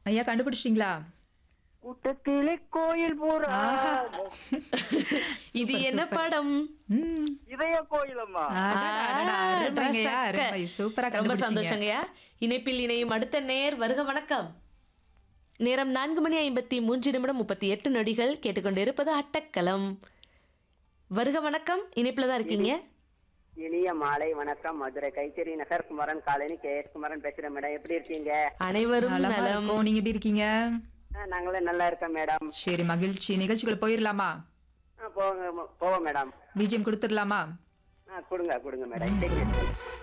ஐயா கண்டுபிடிச்சிட்டீங்களா கூட்டத்திலே கோயில் பூரா ஆஹா. இது என்ன படம் ம். இதய கோயிலம்மா அடடா, அடடா, ஆ, அருமைங்கய்யா, சக்க. அருமை. சூப்பரா ரொம்ப கண்டுபிடிச்சீங்க. சந்தோஷங்கய்யா இணைப்பில் இணையும் அடுத்த நேர் வருக வணக்கம் நேரம் நான்கு மணி ஐம்பத்தி மூன்று நிமிடம் முப்பத்தி எட்டு நொடிகள் கேட்டுக்கொண்டிருப்பது அட்டக்கலம் வருக வணக்கம் இணைப்புல தான் இருக்கீங்க இனிய மாலை வணக்கம் Madurai Kaithari Nagar Kumaran colony K S Kumaran பேசுறேன் மேடம் எப்படி இருக்கீங்க அனைவரும் நலமா நலம் இருக்கோம். நீங்க எப்படி இருக்கீங்க ஆ, நாங்களும் நல்லா இருக்கோம் மேடம் சரி மகிழ்ச்சி நிகழ்ச்சிக்குள்ள போயிடலாமா ஆ, போங்க போவோம் மேடம் பிஜிஎம் கொடுத்துடலாமா ஆ கொடுங்க கொடுங்க மேடம்